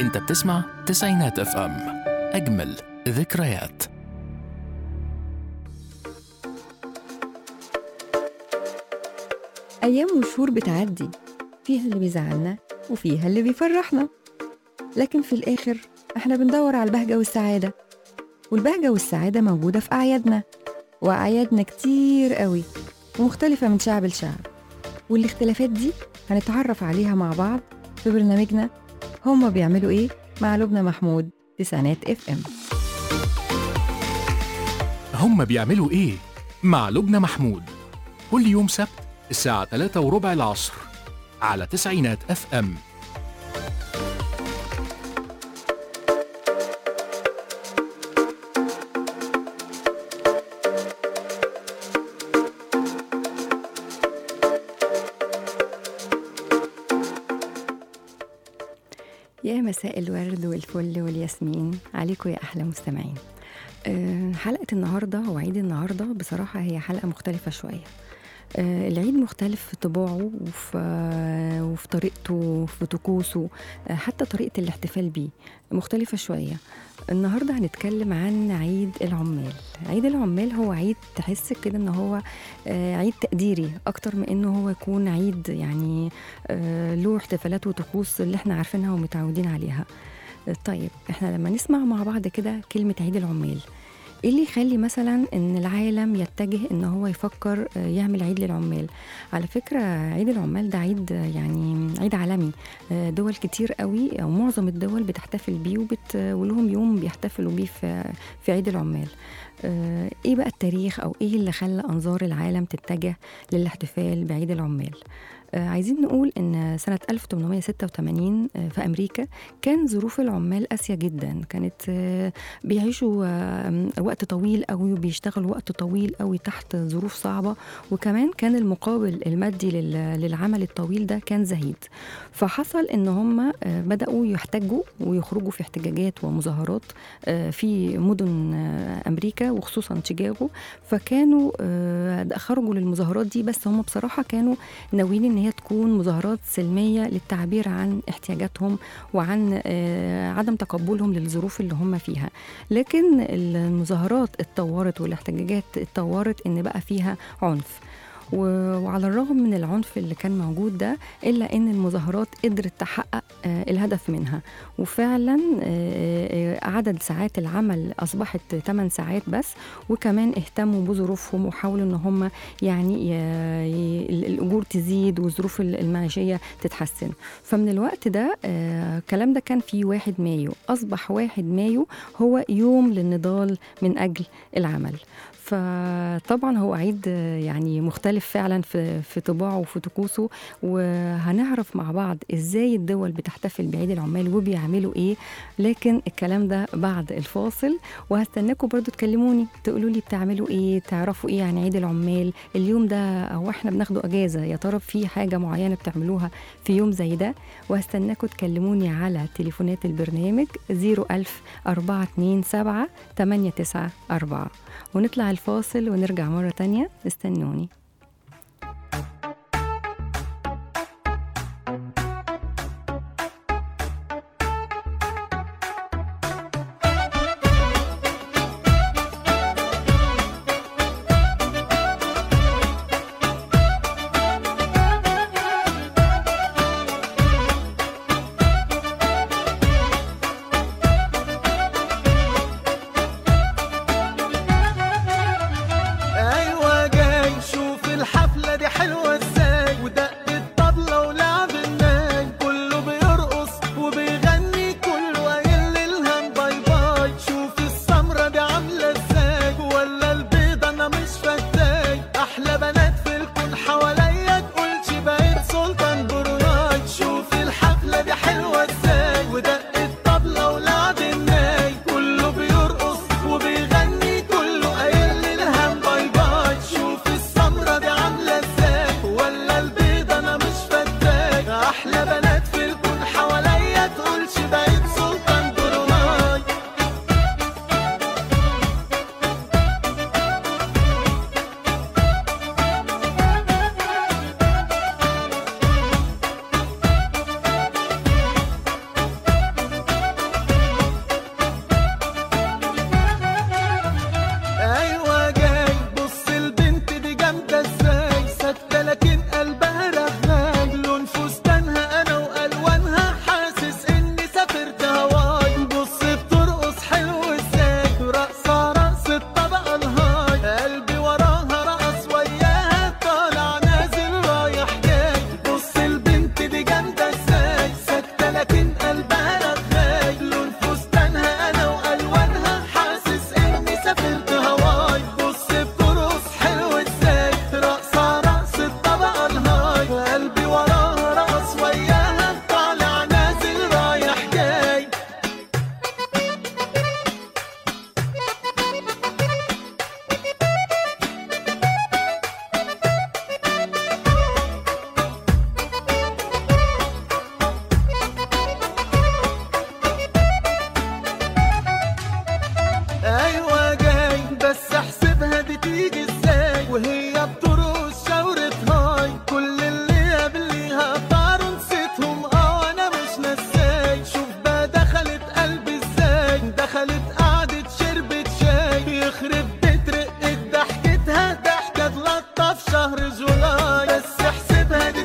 انت بتسمع تسعينات اف ام اجمل ذكريات أيام وشهور بتعدي فيها اللي بيزعلنا وفيها اللي بيفرحنا لكن في الآخر إحنا بندور على البهجة والسعادة والبهجة والسعادة موجودة في أعيادنا وأعيادنا كتير قوي ومختلفة من شعب لشعب والاختلافات دي هنتعرف عليها مع بعض في برنامجنا هما بيعملوا إيه مع لبنى محمود تسعينات اف ام هم بيعملوا ايه مع لبنى محمود كل يوم سبت الساعة 3 وربع العصر على تسعينات اف ام يا مساء الورد والفل والياسمين عليكم يا أحلى مستمعين أه، حلقة النهاردة وعيد النهاردة بصراحة هي حلقة مختلفة شوية أه، العيد مختلف في طباعه وفي آه، وفي طريقته وفي طقوسه آه، حتى طريقة الاحتفال بيه مختلفة شوية النهاردة هنتكلم عن عيد العمال عيد العمال هو عيد تحس كده ان هو آه، عيد تقديري اكتر من انه هو يكون عيد يعني آه، له احتفالات وطقوس اللي احنا عارفينها ومتعودين عليها آه، طيب احنا لما نسمع مع بعض كده كلمة عيد العمال ايه اللي يخلي مثلا ان العالم يتجه ان هو يفكر آه، يعمل عيد للعمال على فكرة عيد العمال ده عيد آه، يعني عيد عالمي آه، دول كتير قوي او معظم الدول بتحتفل بيه وبت ولهم يوم بيحتفلوا بيه في في عيد العمال آه، ايه بقى التاريخ او ايه اللي خلى انظار العالم تتجه للاحتفال بعيد العمال آه، عايزين نقول ان سنة 1886 آه، في امريكا كان ظروف العمال قاسية جدا كانت آه، بيعيشوا آه، وقت طويل قوي وبيشتغلوا وقت طويل قوي تحت ظروف صعبة وكمان كان المقابل المادي لل- للعمل الطويل ده كان زهيد فحصل ان هم آه، بدأوا يحتجوا ويخرجوا في احتجاجات ومظاهرات آه، في مدن آه، امريكا وخصوصا شيكاغو فكانوا آه، خرجوا للمظاهرات دي بس هم بصراحه كانوا ناويين ان هي تكون مظاهرات سلميه للتعبير عن احتياجاتهم وعن آه، عدم تقبلهم للظروف اللي هم فيها لكن المظاهرات اتطورت والاحتجاجات اتطورت ان بقى فيها عنف و- وعلى الرغم من العنف اللي كان موجود ده الا ان المظاهرات قدرت تحقق آه، الهدف منها وفعلا آه، آه، عدد ساعات العمل اصبحت 8 ساعات بس وكمان اهتموا بظروفهم وحاولوا ان هم يعني ي- ي- الاجور تزيد والظروف المعيشيه تتحسن فمن الوقت ده آه، الكلام ده كان في 1 مايو اصبح 1 مايو هو يوم للنضال من اجل العمل فطبعا هو عيد آه، يعني مختلف فعلا في في طباعه وفي طقوسه وهنعرف مع بعض ازاي الدول بتحتفل بعيد العمال وبيعملوا ايه لكن الكلام ده بعد الفاصل وهستناكم برضو تكلموني تقولوا لي بتعملوا ايه تعرفوا ايه عن عيد العمال اليوم ده او احنا بناخده اجازه يا ترى في حاجه معينه بتعملوها في يوم زي ده وهستناكم تكلموني على تليفونات البرنامج 01000 427 894 ونطلع الفاصل ونرجع مرة تانية استنوني ايوه جاي شوف الحفله دي حلوه ازاي ودق الطبله ولعب الناي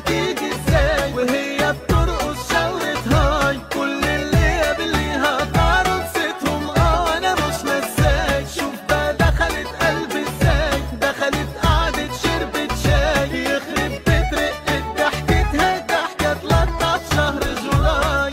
تيجي ازاي وهي بترقص شاورت هاي كل اللي قبليها طاروا نسيتهم اه انا مش نساي شوف بقى دخلت قلبي ازاي دخلت قعدت شربت شاي يخرب بيت رقة ضحكتها ضحكة تلطع في شهر جولاي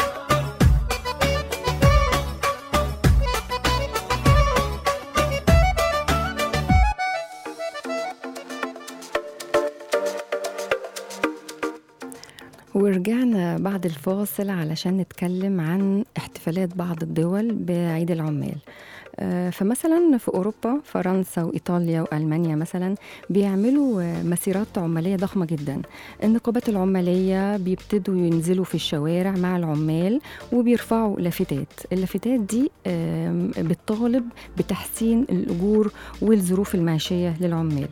ورجعنا بعد الفاصل علشان نتكلم عن احتفالات بعض الدول بعيد العمال آه، فمثلا في أوروبا فرنسا وإيطاليا وألمانيا مثلا بيعملوا آه، مسيرات عمالية ضخمة جدا النقابات العمالية بيبتدوا ينزلوا في الشوارع مع العمال وبيرفعوا لافتات اللافتات دي آم، بتطالب بتحسين الأجور والظروف المعيشية للعمال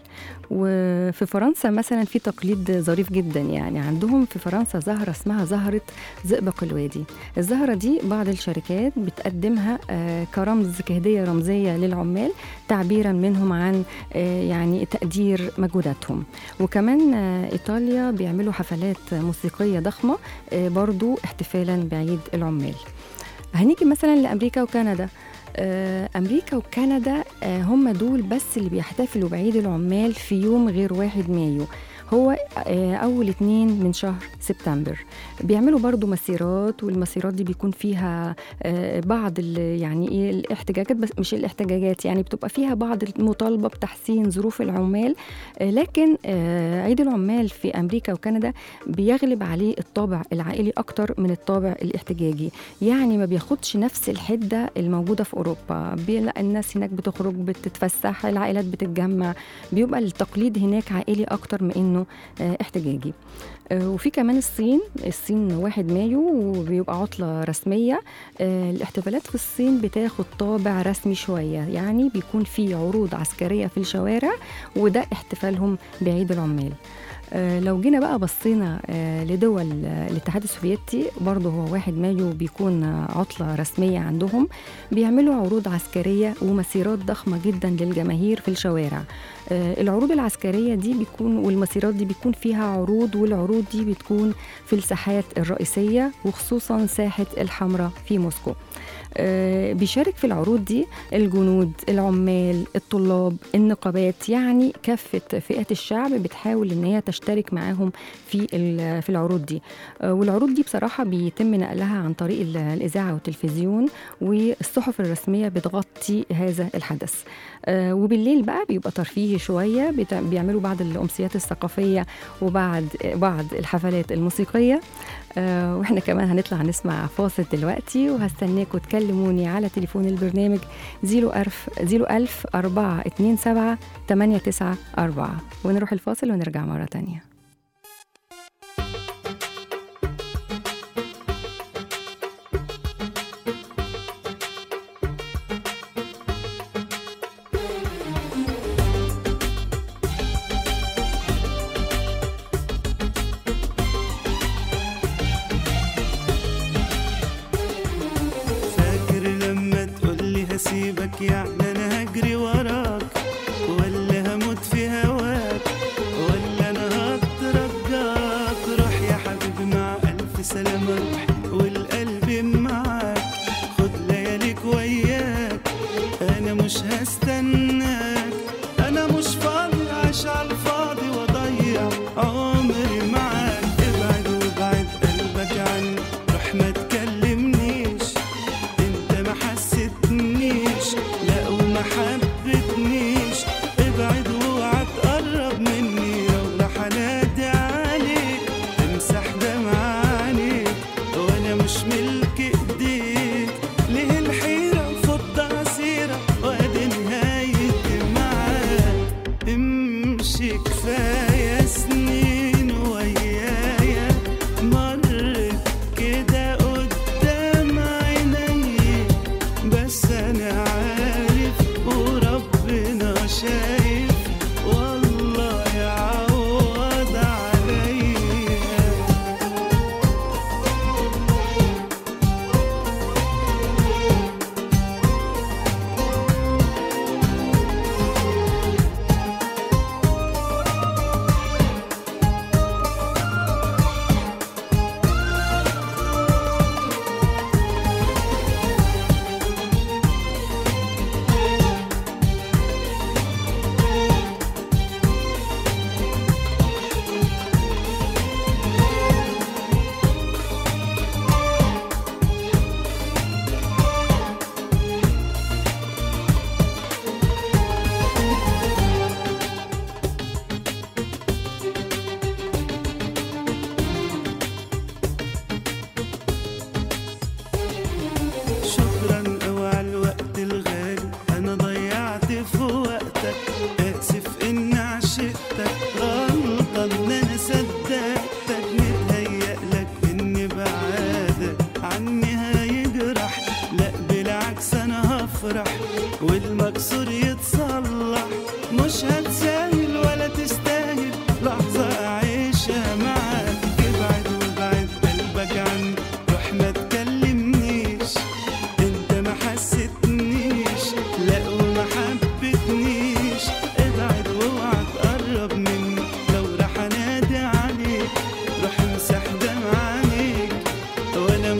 وفي فرنسا مثلا في تقليد ظريف جدا يعني عندهم في فرنسا زهرة اسمها زهرة زئبق الوادي الزهرة دي بعض الشركات بتقدمها آه، كرمز كهدية رمزية للعمال تعبيرا منهم عن آه، يعني تقدير مجهوداتهم وكمان آه، إيطاليا بيعملوا حفلات موسيقية ضخمة آه، برضو احتفالا بعيد العمال هنيجي مثلا لأمريكا وكندا آه، أمريكا وكندا آه، هم دول بس اللي بيحتفلوا بعيد العمال في يوم غير واحد مايو هو آه، أول اتنين من شهر سبتمبر بيعملوا برضو مسيرات والمسيرات دي بيكون فيها آه، بعض ال- يعني ايه الاحتجاجات بس مش الاحتجاجات يعني بتبقى فيها بعض المطالبة بتحسين ظروف العمال آه، لكن آه، عيد العمال في أمريكا وكندا بيغلب عليه الطابع العائلي أكتر من الطابع الاحتجاجي يعني ما بياخدش نفس الحدة الموجودة في أوروبا بيلاقي الناس هناك بتخرج بتتفسح العائلات بتتجمع بيبقى التقليد هناك عائلي أكتر من إنه آه، احتجاجي آه، وفي كمان الصين الصين واحد مايو وبيبقى عطلة رسمية آه، الاحتفالات في الصين بتاخد طابع رسمي شوية يعني بيكون في عروض عسكرية في الشوارع وده احتفالهم بعيد العمال آه، لو جينا بقى بصينا آه، لدول آه، الاتحاد السوفيتي برضه هو واحد مايو بيكون آه، عطلة رسمية عندهم بيعملوا عروض عسكرية ومسيرات ضخمة جدا للجماهير في الشوارع آه، العروض العسكرية دي بيكون والمسيرات دي بيكون فيها عروض والعروض دي بتكون في الساحات الرئيسية وخصوصا ساحة الحمراء في موسكو آه، بيشارك في العروض دي الجنود العمال الطلاب النقابات يعني كافة فئات الشعب بتحاول ان هي تشترك معاهم في ال- في العروض دي آه، والعروض دي بصراحة بيتم نقلها عن طريق ال- الإذاعة والتلفزيون والصحف الرسمية بتغطي هذا الحدث آه، وبالليل بقى بيبقى ترفيهي شوية بتع- بيعملوا بعض الأمسيات الثقافية وبعد بعض الحفلات الموسيقية آه، واحنا كمان هنطلع نسمع فاصل دلوقتي وهستناكم تكلموني على تليفون البرنامج 01000 01000 427 894 ونروح الفاصل ونرجع مرة تانية فاكر لما تقولي هسيبك يعني انا هجري وراك ولا هموت في هواك ولا انا هقطع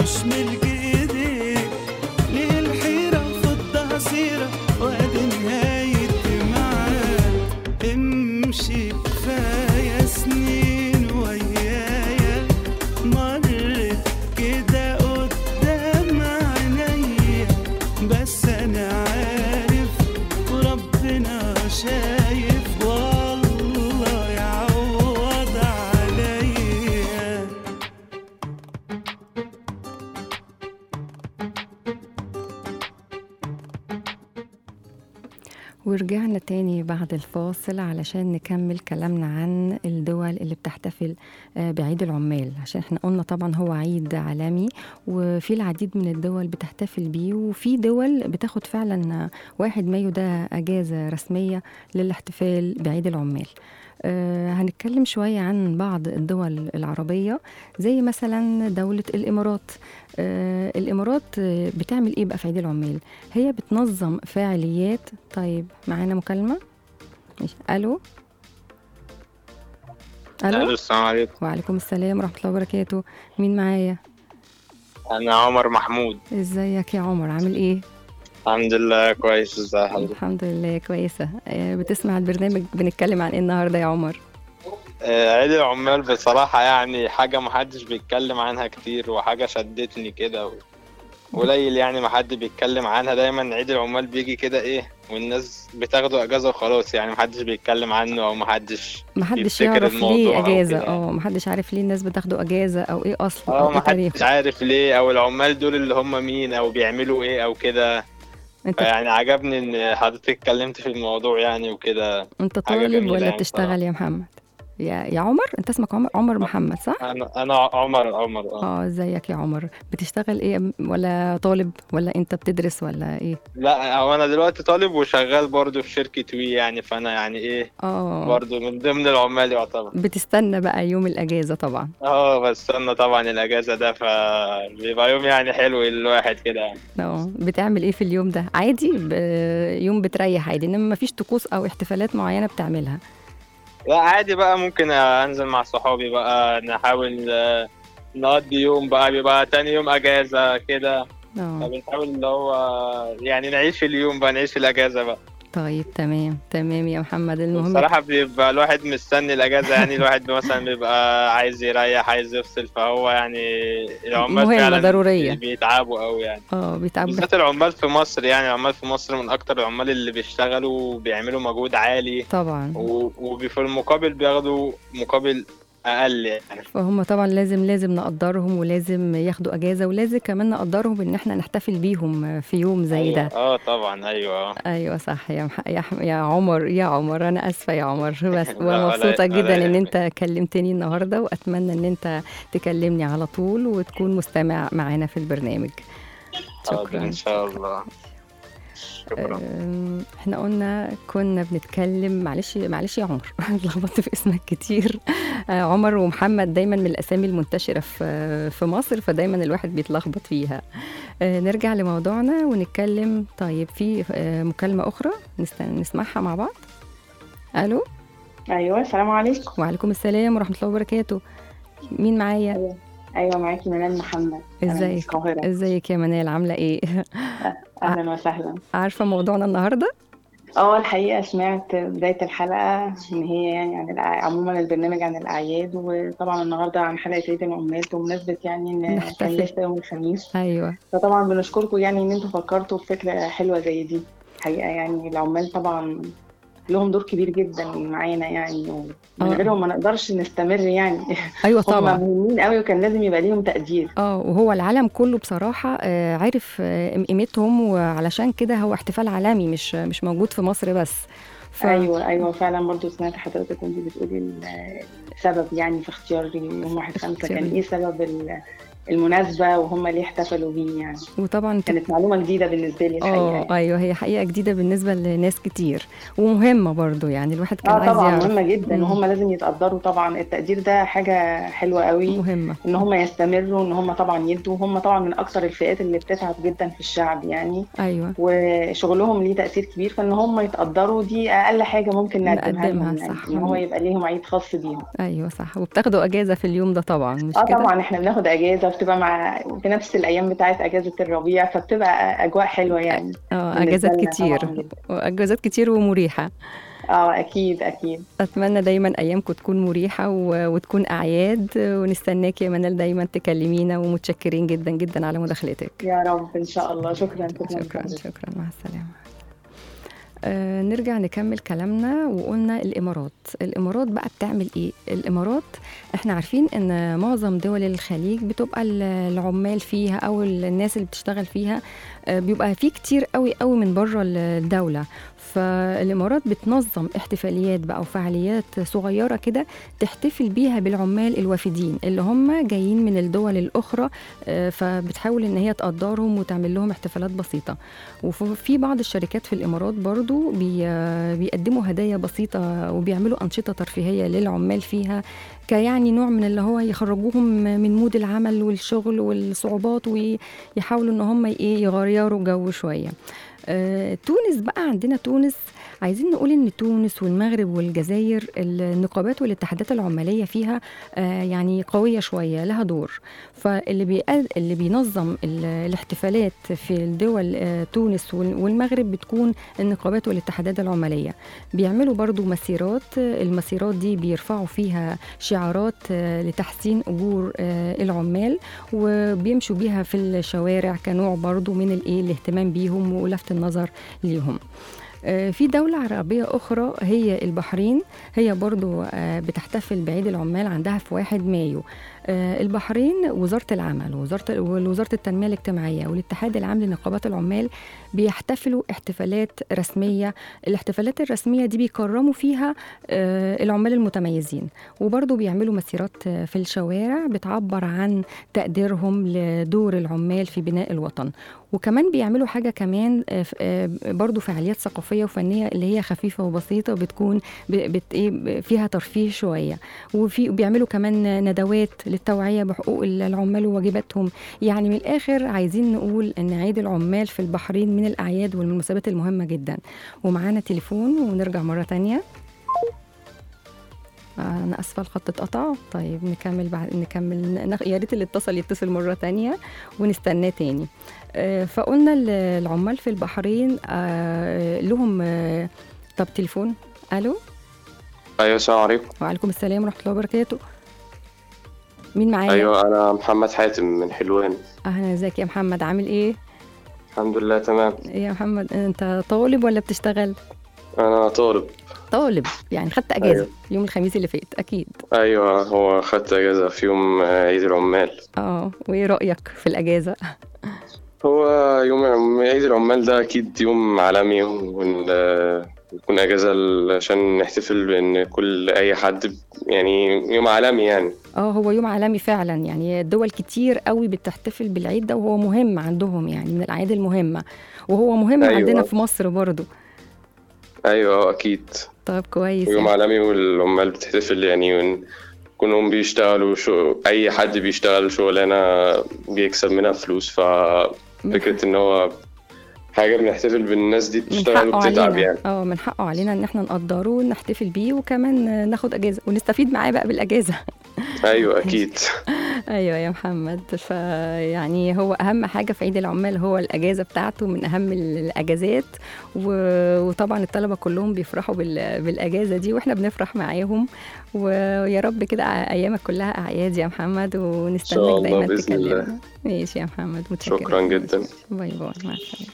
مش ملك ايديك ليه الحيرة فضها سيرة وادي نهاية معاك امشي كفاية سنين ويايا مرت كده قدام عينيا بس انا عارف وربنا شايف والله يعوض عليا ورجعنا تاني بعد الفاصل علشان نكمل كلامنا عن الدول اللي بتحتفل آه، بعيد العمال عشان احنا قلنا طبعا هو عيد عالمي وفي العديد من الدول بتحتفل بيه وفي دول بتاخد فعلا واحد مايو ده أجازة رسمية للاحتفال بعيد العمال آه، هنتكلم شوية عن بعض الدول العربية زي مثلا دولة الإمارات آه، الإمارات آه، بتعمل إيه بقى في عيد العمال هي بتنظم فعاليات طيب معانا مكالمة ماشي ألو الو ألو السلام عليكم وعليكم السلام ورحمة الله وبركاته مين معايا انا عمر محمود ازيك يا عمر عامل ايه الحمد لله كويس ازي حضرتك الحمد لله كويسة آه، بتسمع البرنامج بنتكلم عن ايه النهاردة يا عمر آه، عيد العمال بصراحة يعني حاجة محدش بيتكلم عنها كتير وحاجة شدتني كده و- قليل يعني ما حد بيتكلم عنها دايما عيد العمال بيجي كده ايه والناس بتاخده اجازة وخلاص يعني محدش بيتكلم عنه او محدش محدش يفتكر يعرف الموضوع ليه أو اجازة كده. اه محدش عارف ليه الناس بتاخده اجازة او ايه اصلا اه او ايه محدش تاريخه عارف ليه او العمال دول اللي هم مين او بيعملوا ايه او كده انت فيعني عجبني ان حضرتك اتكلمت في الموضوع يعني وكده انت حاجة طالب جميلة ولا يعني بتشتغل يا محمد يا يا عمر انت اسمك عمر عمر محمد صح انا انا عمر عمر اه اه ازيك يا عمر بتشتغل ايه ولا طالب ولا انت بتدرس ولا ايه لا هو انا دلوقتي طالب وشغال برضو في شركة وي يعني فانا يعني ايه اه برضو من ضمن العمال يعتبر بتستنى بقى يوم الاجازة طبعا اه بستنى طبعا الاجازة ده فبيبقى يوم يعني حلو للواحد كده يعني اه بتعمل ايه في اليوم ده عادي ب... يوم بتريح عادي انما مفيش طقوس او احتفالات معينة بتعملها لا عادي بقى ممكن انزل مع صحابي بقى نحاول آه، نقضي يوم بقى بيبقى تاني يوم اجازة كده اه فبنحاول اللي هو يعني نعيش اليوم بقى نعيش الاجازة بقى طيب تمام تمام يا محمد المهم بصراحة بيبقى الواحد مستني الأجازة يعني الواحد مثلا بيبقى عايز يريح عايز يفصل فهو يعني العمال مهمة، فعلا ضرورية. بيتعبوا أوي يعني اه بيتعب بالذات العمال في مصر يعني العمال في مصر من أكتر العمال اللي بيشتغلوا وبيعملوا مجهود عالي طبعا و- وفي المقابل بياخدوا مقابل أقل يعني فهم طبعا لازم لازم نقدرهم ولازم ياخدوا اجازه ولازم كمان نقدرهم ان احنا نحتفل بيهم في يوم زي أيوة. ده اه طبعا أيوه ايوه صح يا مح... يا, ح... يا عمر يا عمر انا اسفه يا عمر بس لا، ولا- ومبسوطه ولا جدا ان يهمك. انت كلمتني النهارده واتمنى ان انت تكلمني على طول وتكون مستمع معانا في البرنامج حاضر شكرا إن شاء الله شكرا أم، احنا قلنا كنا بنتكلم معلش معلش يا عمر اتلخبطت في اسمك كتير آه، عمر ومحمد دايما من الاسامي المنتشره في في مصر فدايما الواحد بيتلخبط فيها آه، نرجع لموضوعنا ونتكلم طيب في آه، مكالمه اخرى نست- نسمعها مع بعض الو ايوه السلام عليكم وعليكم السلام ورحمه الله وبركاته مين معايا ايوه معاكي منال محمد أنا من ازيك القاهره ازيك يا منال عامله ايه اهلا وسهلا عارفه موضوعنا النهارده اه الحقيقه سمعت بدايه الحلقه ان هي يعني عن الأع- عموما البرنامج عن الاعياد وطبعا النهارده عن حلقه عيد العمال بمناسبه يعني ان كان نحتفل. لسه يوم الخميس ايوه فطبعا بنشكركم يعني ان انتوا فكرتوا في فكره حلوه زي دي الحقيقه يعني العمال طبعا لهم دور كبير جدا معانا يعني ومن آه. غيرهم ما نقدرش نستمر يعني ايوه هم طبعا مهمين قوي وكان لازم يبقى ليهم تقدير اه وهو العالم كله بصراحة آه، عارف آه، قيمتهم وعلشان كده هو احتفال عالمي مش مش موجود في مصر بس ف... ايوه ايوه فعلا برضو سمعت حضرتك وانت بتقولي ال- السبب يعني في اختيار يوم واحد خمسة اختيار. كان ايه سبب ال- المناسبة وهم ليه احتفلوا بيه يعني وطبعا ت- كانت معلومة جديدة بالنسبة لي الحقيقة اه يعني. ايوه هي حقيقة جديدة بالنسبة لناس كتير ومهمة برضو يعني الواحد كان اه عايز طبعا يعرف مهمة جدا مم. وهم لازم يتقدروا طبعا التقدير ده حاجة حلوة قوي مهمة ان هم يستمروا ان هم طبعا يدوا هم طبعا من اكثر الفئات اللي بتتعب جدا في الشعب يعني ايوه وشغلهم ليه تأثير كبير فان هم يتقدروا دي اقل حاجة ممكن نقدمها نقدمها، لهم يعني صح. ان هو يبقى ليهم عيد خاص بيهم ايوه صح وبتاخدوا اجازة في اليوم ده طبعا مش اه كده طبعا احنا بناخد اجازه بتبقى مع في نفس الايام بتاعت اجازه الربيع فبتبقى اجواء حلوه يعني اه بالنسبة اجازات لنا كتير طبعاً جداً. واجازات كتير ومريحه اه اكيد اكيد اتمنى دايما ايامكم تكون مريحه و... وتكون اعياد ونستناك يا منال دايما تكلمينا ومتشكرين جدا جدا على مداخلتك يا رب ان شاء الله شكرا شكرا شكرا مع السلامه آه نرجع نكمل كلامنا وقلنا الامارات الامارات بقى بتعمل ايه الامارات احنا عارفين ان معظم دول الخليج بتبقى ال- العمال فيها او الناس اللي بتشتغل فيها آه بيبقى في كتير قوي قوي من بره الدوله فالامارات بتنظم احتفاليات بقى وفعاليات صغيره كده تحتفل بيها بالعمال الوافدين اللي هم جايين من الدول الاخرى آه، فبتحاول ان هي تقدرهم وتعمل لهم احتفالات بسيطه وفي بعض الشركات في الامارات برضو بي بيقدموا هدايا بسيطه وبيعملوا انشطه ترفيهيه للعمال فيها كيعني نوع من اللي هو يخرجوهم من مود العمل والشغل والصعوبات ويحاولوا ان هم ايه يغيروا جو شويه آه، تونس بقى عندنا تونس عايزين نقول ان تونس والمغرب والجزائر النقابات والاتحادات العماليه فيها آه، يعني قويه شويه لها دور فاللي بيقل اللي بينظم ال- الاحتفالات في الدول آه، تونس وال- والمغرب بتكون النقابات والاتحادات العماليه بيعملوا برضو مسيرات آه، المسيرات دي بيرفعوا فيها شعارات آه، لتحسين اجور آه، العمال وبيمشوا بيها في الشوارع كنوع برضو من الايه الاهتمام بيهم ولفت النظر ليهم آه، في دولة عربية أخرى هي البحرين هي برضو آه، بتحتفل بعيد العمال عندها في 1 مايو آه، البحرين وزارة العمل وزارة وزارة التنمية الاجتماعية والاتحاد العام لنقابات العمال بيحتفلوا احتفالات رسمية الاحتفالات الرسمية دي بيكرموا فيها آه، العمال المتميزين وبرضو بيعملوا مسيرات آه، في الشوارع بتعبر عن تقديرهم لدور العمال في بناء الوطن وكمان بيعملوا حاجة كمان آه، ف- آه، برضو فعاليات ثقافية وفنية اللي هي خفيفة وبسيطة بتكون ب- بت إيه ب- فيها ترفيه شوية وفي بيعملوا كمان ندوات للتوعية بحقوق العمال وواجباتهم يعني من الآخر عايزين نقول إن عيد العمال في البحرين من الأعياد والمناسبات المهمة جدا ومعانا تليفون ونرجع مرة تانية آه، أنا آسفة الخط اتقطع طيب نكمل بعد نكمل نخ... يا ريت اللي اتصل يتصل مرة تانية ونستناه تاني آه، فقلنا ال- العمال في البحرين آه، لهم آه، طب تليفون ألو ايوه السلام عليكم وعليكم السلام ورحمة الله وبركاته مين معايا؟ ايوه انا محمد حاتم من حلوان أهلا ازيك يا محمد عامل ايه؟ الحمد لله تمام ايه يا محمد انت طالب ولا بتشتغل؟ انا طالب طالب يعني خدت اجازة أيوة. يوم الخميس اللي فات اكيد ايوه هو خدت اجازه في يوم آه، عيد العمال اه وايه رأيك في الاجازة؟ هو يوم العم- عيد العمال ده اكيد يوم عالمي وإن آه، يكون اجازه ل- عشان نحتفل بان كل اي حد ب- يعني يوم عالمي يعني اه هو يوم عالمي فعلا يعني دول كتير قوي بتحتفل بالعيد ده وهو مهم عندهم يعني من الاعياد المهمة وهو مهم أيوة. عندنا في مصر برضو ايوه اكيد طب كويس يوم يعني. عالمي والعمال بتحتفل يعني وإن كلهم بيشتغلوا شو اي حد بيشتغل شغلانه بيكسب منها فلوس ففكره ان هو حاجه بنحتفل بالناس دي من بتشتغل حقه وبتتعب علينا يعني اه من حقه علينا ان احنا نقدره ونحتفل بيه وكمان ناخد اجازة ونستفيد معاه بقى بالاجازة ايوه اكيد ايوه يا محمد فيعني هو اهم حاجه في عيد العمال هو الاجازه بتاعته من اهم الاجازات و- وطبعا الطلبه كلهم بيفرحوا بال- بالاجازه دي واحنا بنفرح معاهم ويا رب كده ايامك كلها اعياد يا محمد ونستناك الله دايما بإذن الله. تكلمنا ماشي يا محمد متشكره شكرا جدا باي باي مع السلامه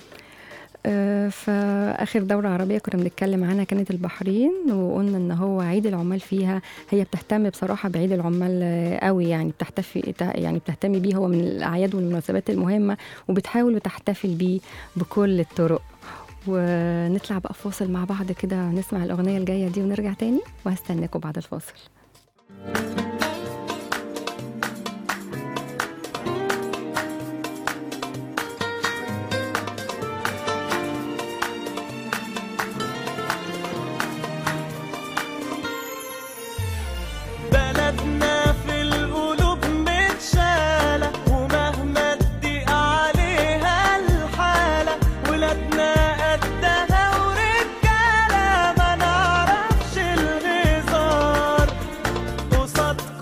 آه، فآخر دورة عربية كنا بنتكلم عنها كانت البحرين وقلنا إن هو عيد العمال فيها هي بتهتم بصراحة بعيد العمال آه، قوي يعني بتحتفي تع- يعني بتهتم بيه هو من الأعياد والمناسبات المهمة وبتحاول وتحتفل بيه بكل الطرق ونطلع بقى فاصل مع بعض كده نسمع الأغنية الجاية دي ونرجع تاني وهستناكم بعد الفاصل بلدنا في القلوب متشالة ومهما تضيق عليها الحالة ولادنا قدها ورجالة ما نعرفش الهزار قصاد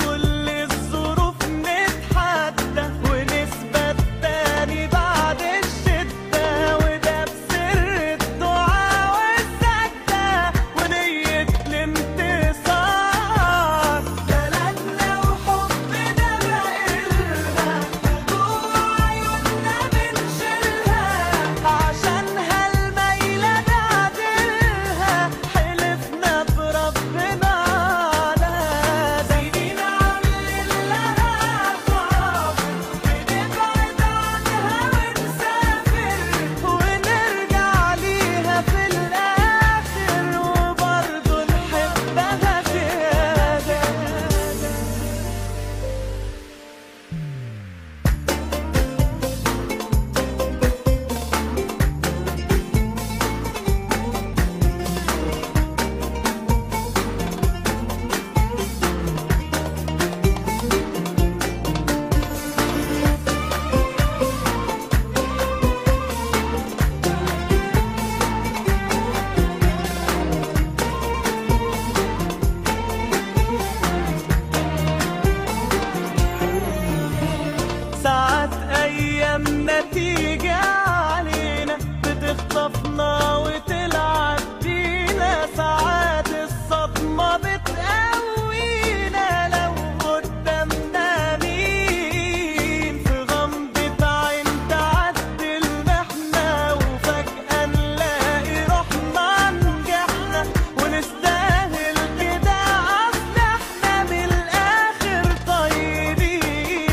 النتيجة علينا بتخطفنا وتلعب بينا ساعات الصدمة بتقوينا لو قدامنا مين في غمضة عين تعدي المحنة وفجأة نلاقي روحنا نجحنا ونستاهل كده أصل احنا من الآخر طيبين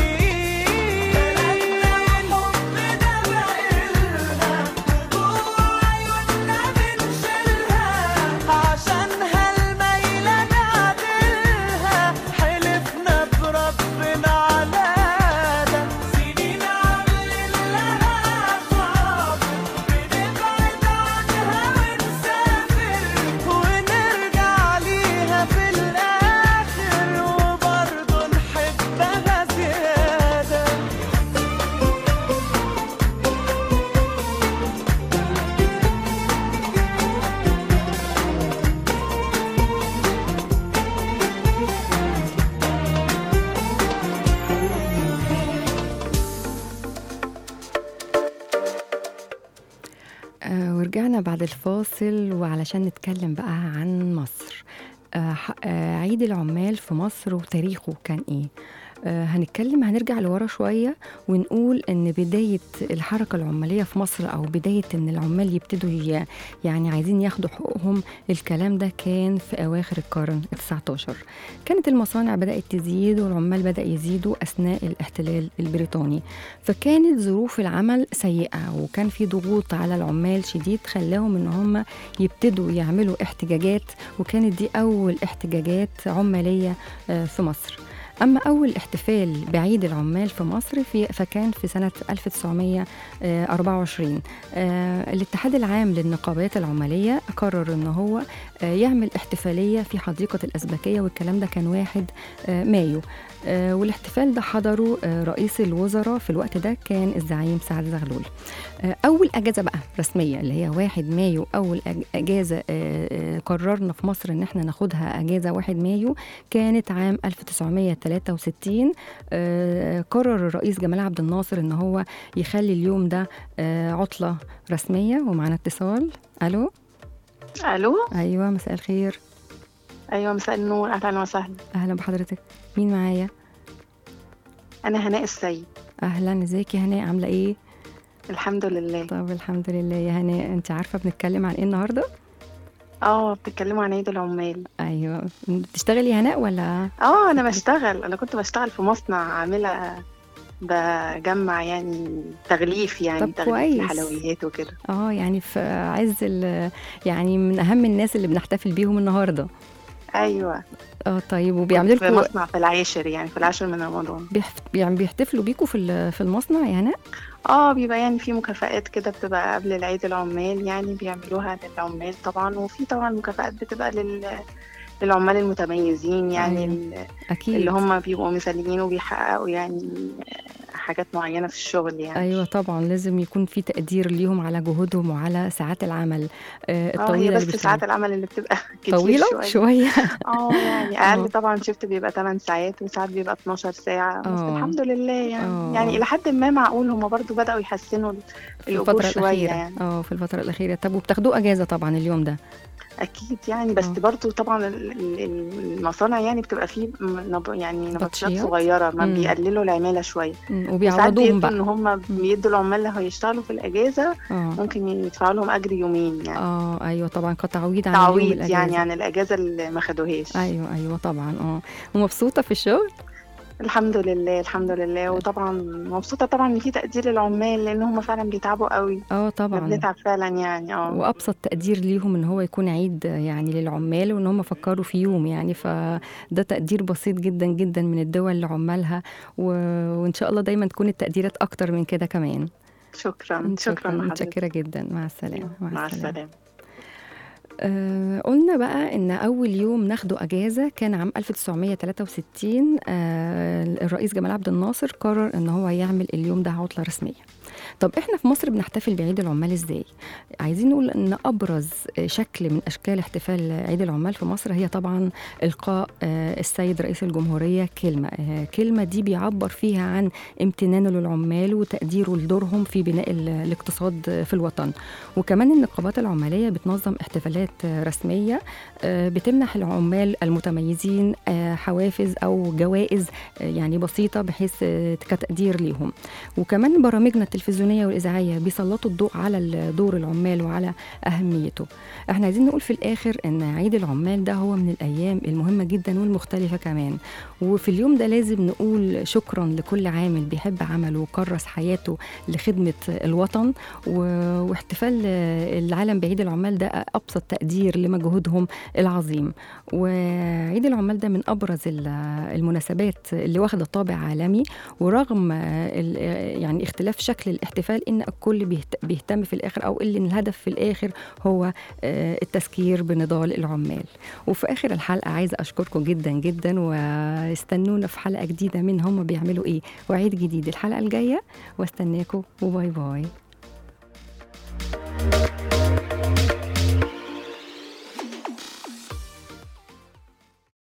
بلدنا وحبنا بقلها وجوه عيوننا بنشيلها عشانها الميلة نعدلها حلفنا بربنا على ده سنين عاملين لها صعب بنبعد عنها ونسافر ونرجع ليها في الآخر وبرضه نحبها زيادة آه، ورجعنا بعد الفاصل وعلشان نتكلم بقى عن مصر آه، ح- آه، عيد العمال في مصر وتاريخه كان ايه آه، هنتكلم هنرجع لورا شوية ونقول ان بداية الحركة العمالية في مصر او بداية ان العمال يبتدوا ي- يعني عايزين ياخدوا حقوقهم الكلام ده كان في اواخر القرن ال19 كانت المصانع بدأت تزيد والعمال بدأ يزيدوا اثناء الاحتلال البريطاني فكانت ظروف العمل سيئة وكان في ضغوط على العمال شديد خلاهم ان هم يبتدوا يعملوا احتجاجات وكانت دي اول احتجاجات عمالية آه، في مصر أما أول احتفال بعيد العمال في مصر في فكان في سنة 1924 آه، الاتحاد العام للنقابات العمالية قرر أن هو آه، يعمل احتفالية في حديقة الأزبكية والكلام ده كان واحد آه، مايو آه، والاحتفال ده حضره آه، رئيس الوزراء في الوقت ده كان الزعيم سعد زغلول آه، أول أجازة بقى رسمية اللي هي واحد مايو أول أج- أجازة آه، آه، قررنا في مصر إن احنا ناخدها أجازة واحد مايو كانت عام 1963 آه، قرر الرئيس جمال عبد الناصر إن هو يخلي اليوم ده آه، عطلة رسمية ومعنا اتصال ألو الو أيوة مساء الخير ايوه مساء النور اهلا وسهلا أهلا بحضرتك مين معايا انا هناء السيد أهلا ازيك يا هناء عاملة إيه الحمد لله طب الحمد لله يا هناء أنت عارفة بنتكلم عن إيه النهاردة اه بتتكلموا عن عيد العمال أيوة بتشتغلي يا هناء ولا اه انا بشتغل انا كنت بشتغل في مصنع عامله بجمع يعني تغليف يعني طب تغليف كويس. الحلويات وكده اه يعني في عز ال- يعني من اهم الناس اللي بنحتفل بيهم النهارده ايوه اه طيب وبيعملوا في لكم مصنع في العاشر يعني في العاشر من رمضان يعني بيحتفلوا بيكوا في ال- في المصنع يا هناء اه بيبقى يعني في مكافآت كده بتبقى قبل العيد العمال يعني بيعملوها للعمال طبعا وفي طبعا مكافآت بتبقى لل للعمال المتميزين يعني أيوة. ال- اكيد اللي هم بيبقوا مثاليين وبيحققوا يعني حاجات معينة في الشغل يعني ايوه طبعا لازم يكون في تقدير ليهم على جهودهم وعلى ساعات العمل آه اه هي الطويله بس اللي ساعات بيشتغلوا. العمل اللي بتبقى كتير طويله شوية شويه اه يعني اه. اقل طبعا شيفت بيبقى 8 ساعات وساعات بيبقى 12 ساعة بس اه. الحمد لله يعني اه. يعني الى حد ما معقول هم برضو بدأوا يحسنوا في الأجور الفتره شوية الاخيره يعني اه في الفتره الاخيره طب وبتاخدوه اجازه طبعا اليوم ده اكيد يعني بس اه. برضو طبعا ال- ال- المصانع يعني بتبقى فيه م- نب- يعني نبطشات نبطشيات؟ صغيرة ما مم. بيقللوا العمالة شوية مم، وساعات وبيعوضوهم بيدوا بقى ان هم بيدوا العمال اللي هيشتغلوا في الأجازة اه ممكن يدفعوا لهم أجر يومين يعني اه ايوه طبعا كتعويض عن اليوم تعويض الاجازه يعني عن الأجازة اللي ما خدوهاش ايوه ايوه طبعا اه ومبسوطه في الشغل الحمد لله الحمد لله وطبعا مبسوطة طبعا ان في تقدير للعمال لان هم فعلا بيتعبوا قوي اه احنا طبعا بنتعب فعلا يعني اه وابسط تقدير ليهم ان هو يكون عيد يعني للعمال وان هم فكروا في يوم يعني فده تقدير بسيط جدا جدا من الدول لعمالها و... وان شاء الله دايما تكون التقديرات اكتر من كده كمان شكرا شكرا لحضرتك متشكره جدا مع السلامه مع السلامة آه قلنا بقى ان اول يوم ناخده اجازه كان عام 1963 آه الرئيس جمال عبد الناصر قرر ان هو يعمل اليوم ده عطله رسميه طب احنا في مصر بنحتفل بعيد العمال ازاي عايزين نقول ان ابرز شكل من اشكال احتفال عيد العمال في مصر هي طبعا القاء آه، السيد رئيس الجمهوريه كلمه آه، كلمه دي بيعبر فيها عن امتنانه للعمال وتقديره لدورهم في بناء ال- الاقتصاد في الوطن وكمان النقابات العماليه بتنظم احتفالات آه، رسميه آه، بتمنح العمال المتميزين آه، حوافز او جوائز آه، يعني بسيطه بحيث آه، كتقدير ليهم وكمان برامجنا التلفزيونيه والاذاعيه بيسلطوا الضوء على ال- دور العمال وعلى اهميته احنا عايزين نقول في الاخر ان عيد العمال ده هو من الايام المهمه جدا والمختلفه كمان وفي اليوم ده لازم نقول شكرا لكل عامل بيحب عمله وكرس حياته لخدمه الوطن و- واحتفال العالم بعيد العمال ده ابسط تقدير لمجهودهم العظيم وعيد العمال ده من ابرز ال- المناسبات اللي واخده طابع عالمي ورغم ال- يعني اختلاف شكل الاحتفال ان الكل بيهت- بيهتم في الاخر او اللي الهدف في الاخر هو آه، التذكير بنضال العمال وفي اخر الحلقه عايزه اشكركم جدا جدا واستنونا في حلقه جديده من هم بيعملوا ايه وعيد جديد الحلقه الجايه واستناكم وباي باي